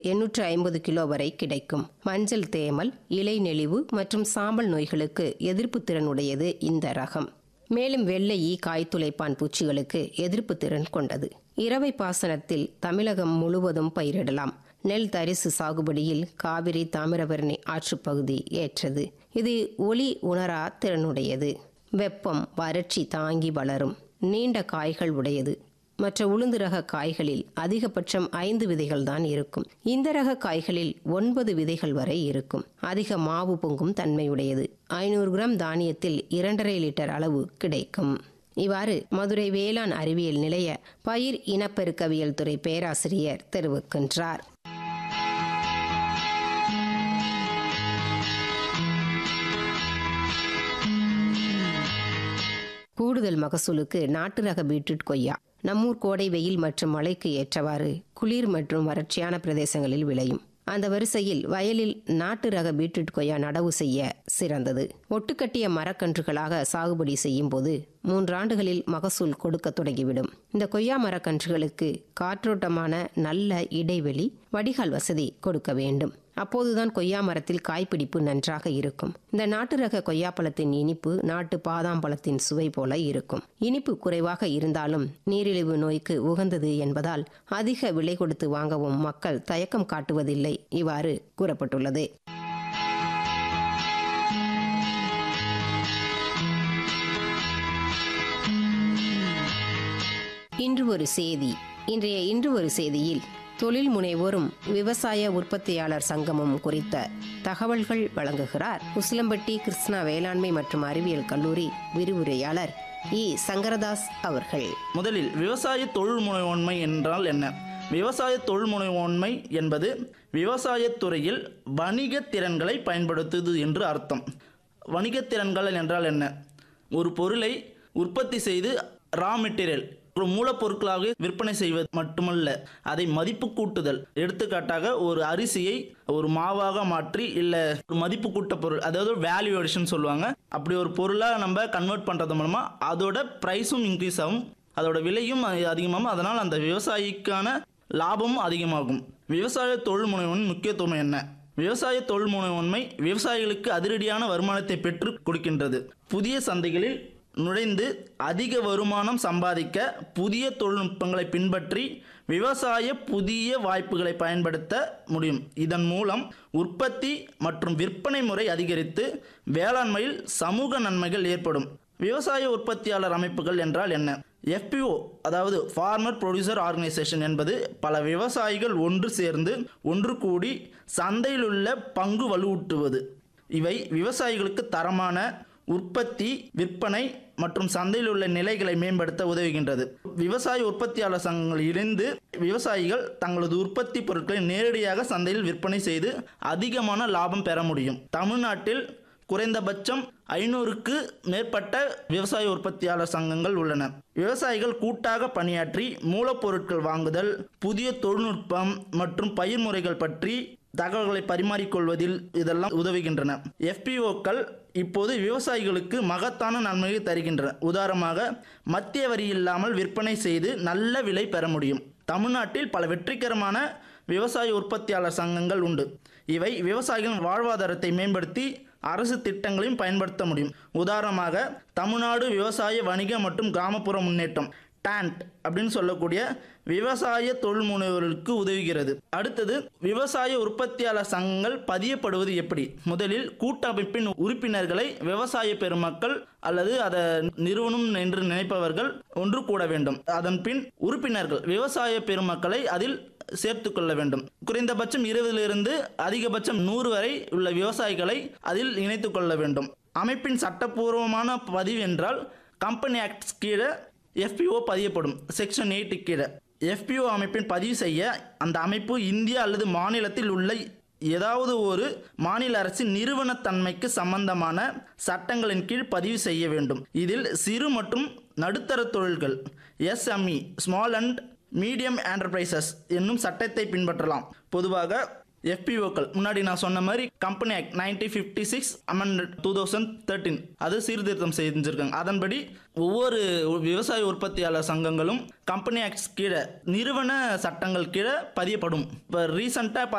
எண்ணூற்று ஐம்பது கிலோ வரை கிடைக்கும் மஞ்சள் தேமல் இலை நெளிவு மற்றும் சாம்பல் நோய்களுக்கு எதிர்ப்பு திறன் உடையது இந்த ரகம் மேலும் வெள்ளை ஈ காய்த்துளைப்பான் பூச்சிகளுக்கு எதிர்ப்பு திறன் கொண்டது இரவை பாசனத்தில் தமிழகம் முழுவதும் பயிரிடலாம் நெல் தரிசு சாகுபடியில் காவிரி தாமிரபரணி ஆற்றுப்பகுதி ஏற்றது இது ஒளி உணரா திறனுடையது வெப்பம் வறட்சி தாங்கி வளரும் நீண்ட காய்கள் உடையது மற்ற உளுந்து ரக காய்களில் அதிகபட்சம் ஐந்து விதைகள் தான் இருக்கும் இந்த ரக காய்களில் ஒன்பது விதைகள் வரை இருக்கும் அதிக மாவு பொங்கும் தன்மையுடையது ஐநூறு கிராம் தானியத்தில் இரண்டரை லிட்டர் அளவு கிடைக்கும் இவ்வாறு மதுரை வேளாண் அறிவியல் நிலைய பயிர் இனப்பெருக்கவியல் துறை பேராசிரியர் தெரிவிக்கின்றார் கூடுதல் மகசூலுக்கு நாட்டு ரக பீட்ரூட் கொய்யா நம்மூர் கோடை வெயில் மற்றும் மழைக்கு ஏற்றவாறு குளிர் மற்றும் வறட்சியான பிரதேசங்களில் விளையும் அந்த வரிசையில் வயலில் நாட்டு ரக பீட்ரூட் கொய்யா நடவு செய்ய சிறந்தது ஒட்டுக்கட்டிய மரக்கன்றுகளாக சாகுபடி செய்யும் போது மூன்றாண்டுகளில் மகசூல் கொடுக்க தொடங்கிவிடும் இந்த கொய்யா மரக்கன்றுகளுக்கு காற்றோட்டமான நல்ல இடைவெளி வடிகால் வசதி கொடுக்க வேண்டும் அப்போதுதான் கொய்யா மரத்தில் காய்பிடிப்பு நன்றாக இருக்கும் இந்த நாட்டு ரக கொய்யா பழத்தின் இனிப்பு நாட்டு பாதாம் பழத்தின் சுவை போல இருக்கும் இனிப்பு குறைவாக இருந்தாலும் நீரிழிவு நோய்க்கு உகந்தது என்பதால் அதிக விலை கொடுத்து வாங்கவும் மக்கள் தயக்கம் காட்டுவதில்லை இவ்வாறு கூறப்பட்டுள்ளது இன்று ஒரு செய்தி இன்றைய இன்று ஒரு செய்தியில் தொழில் முனைவோரும் விவசாய உற்பத்தியாளர் சங்கமும் குறித்த தகவல்கள் வழங்குகிறார் உசிலம்பட்டி கிருஷ்ணா வேளாண்மை மற்றும் அறிவியல் கல்லூரி விரிவுரையாளர் இ சங்கரதாஸ் அவர்கள் முதலில் விவசாய தொழில் முனைவோன்மை என்றால் என்ன விவசாய தொழில் முனைவோன்மை என்பது விவசாயத் துறையில் வணிக திறன்களை பயன்படுத்துவது என்று அர்த்தம் வணிகத் திறன்கள் என்றால் என்ன ஒரு பொருளை உற்பத்தி செய்து ரா மெட்டீரியல் ஒரு மூலப்பொருட்களாக விற்பனை செய்வது மட்டுமல்ல அதை மதிப்பு கூட்டுதல் எடுத்துக்காட்டாக ஒரு அரிசியை ஒரு மாவாக மாற்றி இல்லை ஒரு மதிப்பு கூட்ட பொருள் அதாவது வேல்யூவேஷன் சொல்லுவாங்க அப்படி ஒரு பொருளாக நம்ம கன்வெர்ட் பண்ணுறது மூலமாக அதோட ப்ரைஸும் இன்க்ரீஸ் ஆகும் அதோட விலையும் அ- அதிகமாகும் அதனால் அந்த விவசாயிக்கான லாபமும் அதிகமாகும் விவசாய தொழில் முனைவன் முக்கியத்துவம் என்ன விவசாய தொழில் முனைவோன்மை விவசாயிகளுக்கு அதிரடியான வருமானத்தை பெற்று கொடுக்கின்றது புதிய சந்தைகளில் நுழைந்து அதிக வருமானம் சம்பாதிக்க புதிய தொழில்நுட்பங்களை பின்பற்றி விவசாய புதிய வாய்ப்புகளை பயன்படுத்த முடியும் இதன் மூலம் உற்பத்தி மற்றும் விற்பனை முறை அதிகரித்து வேளாண்மையில் சமூக நன்மைகள் ஏற்படும் விவசாய உற்பத்தியாளர் அமைப்புகள் என்றால் என்ன FPO அதாவது ஃபார்மர் ப்ரொடியூசர் ஆர்கனைசேஷன் என்பது பல விவசாயிகள் ஒன்று சேர்ந்து ஒன்று கூடி சந்தையில் உள்ள பங்கு வலுவூட்டுவது இவை விவசாயிகளுக்கு தரமான உற்பத்தி விற்பனை மற்றும் சந்தையில் உள்ள நிலைகளை மேம்படுத்த உதவுகின்றது விவசாய உற்பத்தியாளர் சங்கங்கள் இணைந்து விவசாயிகள் தங்களது உற்பத்தி பொருட்களை நேரடியாக சந்தையில் விற்பனை செய்து அதிகமான லாபம் பெற முடியும் தமிழ்நாட்டில் குறைந்தபட்சம் ஐநூறுக்கு மேற்பட்ட விவசாய உற்பத்தியாளர் சங்கங்கள் உள்ளன விவசாயிகள் கூட்டாக பணியாற்றி மூலப்பொருட்கள் வாங்குதல் புதிய தொழில்நுட்பம் மற்றும் பயிர் முறைகள் பற்றி தகவல்களை பரிமாறிக்கொள்வதில் இதெல்லாம் உதவுகின்றன எஃபிஓக்கள் இப்போது விவசாயிகளுக்கு மகத்தான நன்மையை தருகின்றன உதாரணமாக மத்திய வரி இல்லாமல் விற்பனை செய்து நல்ல விலை பெற முடியும் தமிழ்நாட்டில் பல வெற்றிகரமான விவசாய உற்பத்தியாளர் சங்கங்கள் உண்டு இவை விவசாயிகளின் வாழ்வாதாரத்தை மேம்படுத்தி அரசு திட்டங்களையும் பயன்படுத்த முடியும் உதாரணமாக தமிழ்நாடு விவசாய வணிக மற்றும் கிராமப்புற முன்னேற்றம் டான்ட் அப்படின்னு சொல்லக்கூடிய விவசாய தொழில் முனைவோர்களுக்கு உதவுகிறது அடுத்தது விவசாய உற்பத்தியாளர் சங்கங்கள் பதியப்படுவது எப்படி முதலில் கூட்டமைப்பின் உறுப்பினர்களை விவசாய பெருமக்கள் அல்லது அதை நிறுவனம் என்று நினைப்பவர்கள் ஒன்று கூட வேண்டும் அதன் பின் உறுப்பினர்கள் விவசாய பெருமக்களை அதில் சேர்த்து கொள்ள வேண்டும் குறைந்தபட்சம் இருபதிலிருந்து அதிகபட்சம் நூறு வரை உள்ள விவசாயிகளை அதில் இணைத்துக் கொள்ள வேண்டும் அமைப்பின் சட்டப்பூர்வமான பதிவு என்றால் கம்பெனி ஆக்ட் கீழே எஃபிஓ பதியப்படும் செக்ஷன் எயிட்டு கீழே எஃபிஓ அமைப்பின் பதிவு செய்ய அந்த அமைப்பு இந்தியா அல்லது மாநிலத்தில் உள்ள ஏதாவது ஒரு மாநில அரசின் நிறுவனத்தன்மைக்கு சம்பந்தமான சட்டங்களின் கீழ் பதிவு செய்ய வேண்டும் இதில் சிறு மற்றும் நடுத்தர தொழில்கள் SME small and medium enterprises என்னும் சட்டத்தை பின்பற்றலாம் பொதுவாக எஃபிஓக்கள் முன்னாடி நான் சொன்ன மாதிரி company act nineteen fifty six amend two thousand thirteen அது சீர்திருத்தம் செஞ்சுருக்காங்க அதன்படி ஒவ்வொரு விவசாய உற்பத்தியாளர் சங்கங்களும் கம்பெனி ஆக்ட்ஸ் கீழே நிறுவன சட்டங்கள் கீழே பதியப்படும் இப்போ ரீசெண்டாக